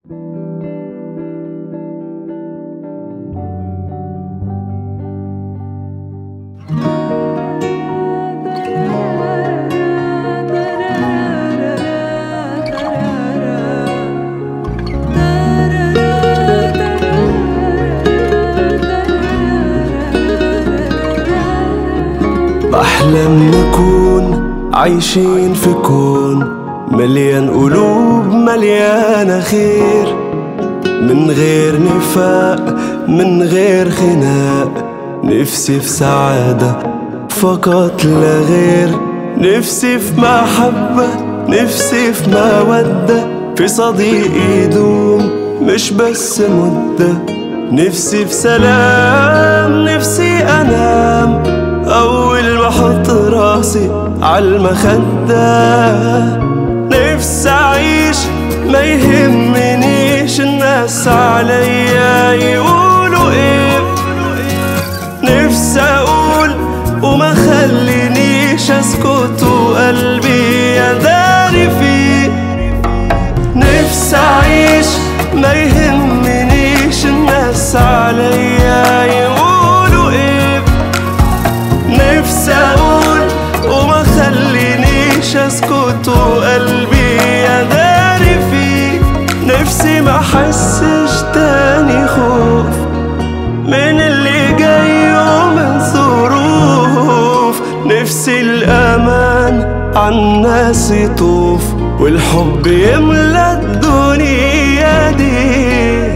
بحلم نكون عايشين في كون مليان قلوب مليانة خير من غير نفاق من غير خناق نفسي في سعادة فقط لا غير نفسي في محبة نفسي في مودة في صديق يدوم مش بس مدة نفسي في سلام نفسي أنام أول ما أحط راسي عالمخدة نفسي أعيش ما يهمنيش الناس عليا يقولوا إيه نفسي أقول وما خلينيش أسكت وقلبي يداري فيه نفسي أعيش ما يهمنيش الناس عليا يقولوا إيه نفسي أقول وما خلينيش أسكت وقلبي يداري فيه نفسي ما أحسش تاني خوف من اللي جاي ومن ظروف نفسي الأمان عالناس يطوف والحب يملى الدنيا دي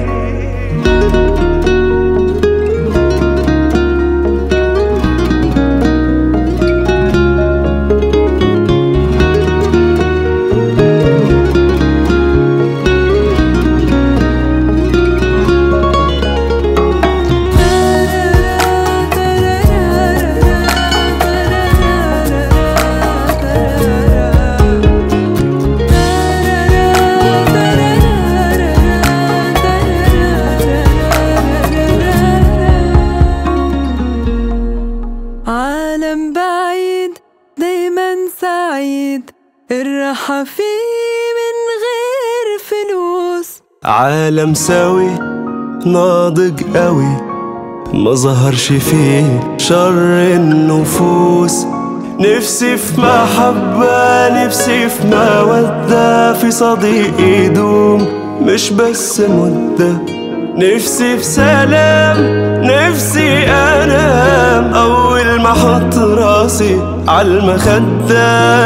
عالم بعيد دايما سعيد الراحة فيه من غير فلوس عالم سوي ناضج قوي ما ظهرش فيه شر النفوس نفسي في محبة نفسي في مودة في صديق يدوم مش بس مدة نفسي في سلام نفسي انام اول ما احط راسي عالمخدة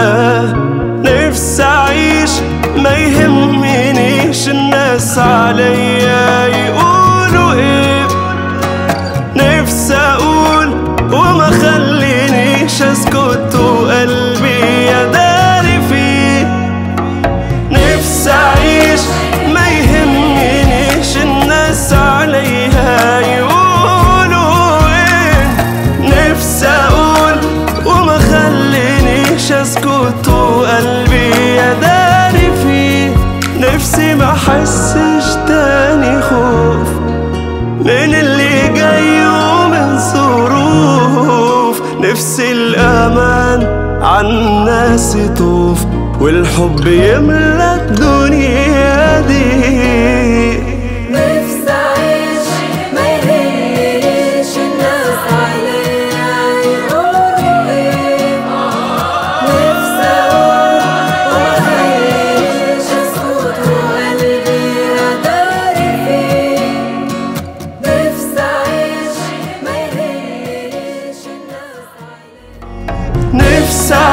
نفسي اعيش ما يهمنيش الناس عليا يقولوا ايه نفسي اقول وما خلينيش اسكت وقلبي يداري فيه نفسي اعيش ما يهمنيش الناس عليها يقولوا ايه نفسي اقول وما خلينيش اسكت وقلبي يداري فيه نفسي ما احسش تاني خوف من اللي جاي ومن ظروف نفسي الأمان عالناس يطوف والحب يملى الدنيا دي نفسي أعيش ما يهمنيش الناس عليا يقولوا إيه نفسي أقول وما خلينيش أسكت وقلبي يداري فيه نفسي أعيش ما يهمنيش الناس عليا نفسي